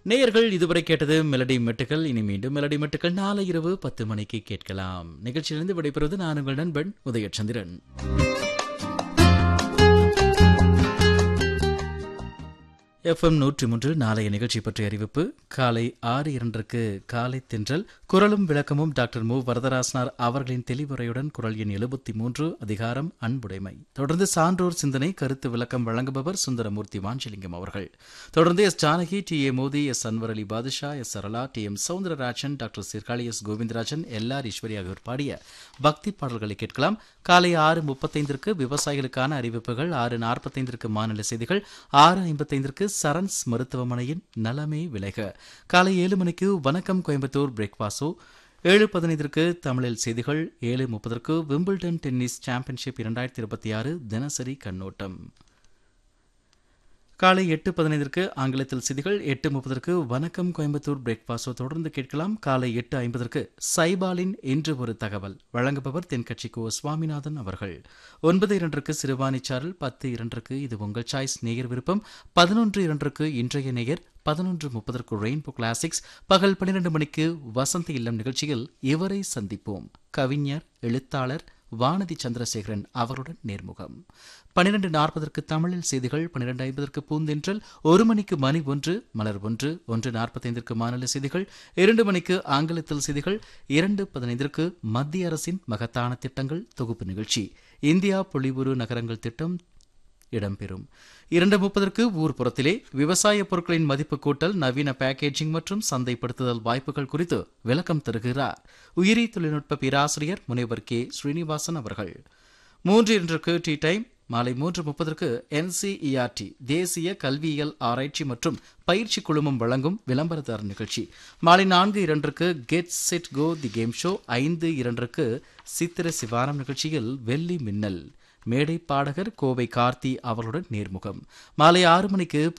நேயர்கள் இதுவரை கேட்டது மெலடி மெட்டுக்கள் இனி மீண்டும் மெலடி மெட்டுக்கள் நாளை இரவு பத்து மணிக்கு கேட்கலாம் நிகழ்ச்சியிலிருந்து விடைபெறுவது நான் உங்கள் நண்பன் உதயச்சந்திரன் எஃப்எம் நூற்றி மூன்று நாளைய நிகழ்ச்சி பற்றிய அறிவிப்பு காலை ஆறு இரண்டுக்கு காலை தென்றல் குரலும் விளக்கமும் டாக்டர் மு வரதராசனார் அவர்களின் தெளிவுரையுடன் குரல் எண் எழுபத்தி மூன்று அதிகாரம் அன்புடைமை தொடர்ந்து சான்றோர் சிந்தனை கருத்து விளக்கம் வழங்குபவர் சுந்தரமூர்த்தி வாஞ்சலிங்கம் அவர்கள் தொடர்ந்து S Janaki T A Mothi S Anwar Ali Badusha S Sarala T M Soundararajan doctor Sirkazhi S Govindarajan L R Eswari ஆகியோர் பாடிய பக்தி பாடல்களை கேட்கலாம் காலை ஆறு முப்பத்தைந்திற்கு விவசாயிகளுக்கான அறிவிப்புகள் ஆறு நாற்பத்தைந்திற்கு மாநில செய்திகள் ஆறு ஐம்பத்தைந்திற்கு சரண்ஸ் மருத்துவமனையின் நலமே விலக காலை ஏழு மணிக்கு வணக்கம் கோயம்புத்தூர் பிரேக்பாஸோ ஏழு பதினைந்திற்கு தமிழில் செய்திகள் ஏழு முப்பதற்கு விம்பிள்டன் டென்னிஸ் சாம்பியன்ஷிப் இரண்டாயிரத்தி இருபத்தி ஆறு தினசரி கண்ணோட்டம் காலை எட்டு பதினைந்திற்கு ஆங்கிலத்தில் செய்திகள் எட்டு முப்பதற்கு வணக்கம் கோயம்புத்தூர் பிரேக்பாஸ்டோ தொடர்ந்து கேட்கலாம் காலை எட்டு ஐம்பதற்கு சைபாலின் இன்று ஒரு தகவல் வழங்குபவர் தென்கட்சி கோ சுவாமிநாதன் அவர்கள் ஒன்பது இரண்டுக்கு சிறுவாணிச்சாரல் பத்து இரண்டுக்கு இது உங்கள் சாய்ஸ் நேயர் விருப்பம் பதினொன்று இரண்டுக்கு இன்றைய நேயர் பதினொன்று முப்பதற்கு ரெயின்போ கிளாசிக்ஸ் பகல் பன்னிரண்டு மணிக்கு வசந்த இல்லம் நிகழ்ச்சியில் இவரை சந்திப்போம் கவிஞர் எழுத்தாளர் வானதி சந்திரசேகரன் அவருடன் நேர்முகம் பன்னிரண்டு நாற்பதற்கு தமிழில் செய்திகள் பன்னிரண்டு ஐம்பதற்கு பூந்தென்றல் ஒரு மணிக்கு மணி ஒன்று மலர் ஒன்று ஒன்று நாற்பத்தைந்திற்கு மாநில செய்திகள் இரண்டு மணிக்கு ஆங்கிலத்தில் செய்திகள் இரண்டு பதினைந்திற்கு மத்திய அரசின் மகத்தான திட்டங்கள் தொகுப்பு நிகழ்ச்சி இந்தியா பொலிவுறு நகரங்கள் திட்டம் இடம்பெறும் இரண்டு முப்பதற்கு ஊர்ப்புறத்திலே விவசாய பொருட்களின் மதிப்பு கூட்டல் நவீன பேக்கேஜிங் மற்றும் சந்தைப்படுத்துதல் வாய்ப்புகள் குறித்து விளக்கம் தருகிறார் உயிரி தொழில்நுட்ப பேராசிரியர் முனைவர் கே ஸ்ரீனிவாசன் அவர்கள் மூன்று இன்றுக்கு டி டைம் மாலை மூன்று முப்பதற்கு என்சிஇஆர்டி தேசிய கல்வியியல் ஆராய்ச்சி மற்றும் பயிற்சி குழுமம் வழங்கும் விளம்பரதார நிகழ்ச்சி மாலை நான்கு இரண்டுக்கு get set go the game show ஐந்து இரண்டுக்கு சித்திர சிவானம் நிகழ்ச்சியில் வெள்ளி மின்னல் மேடை பாடகர் கோவை கார்த்தி அவர்களுடன் நேர்முகம் மாலை ஆறு மணிக்கு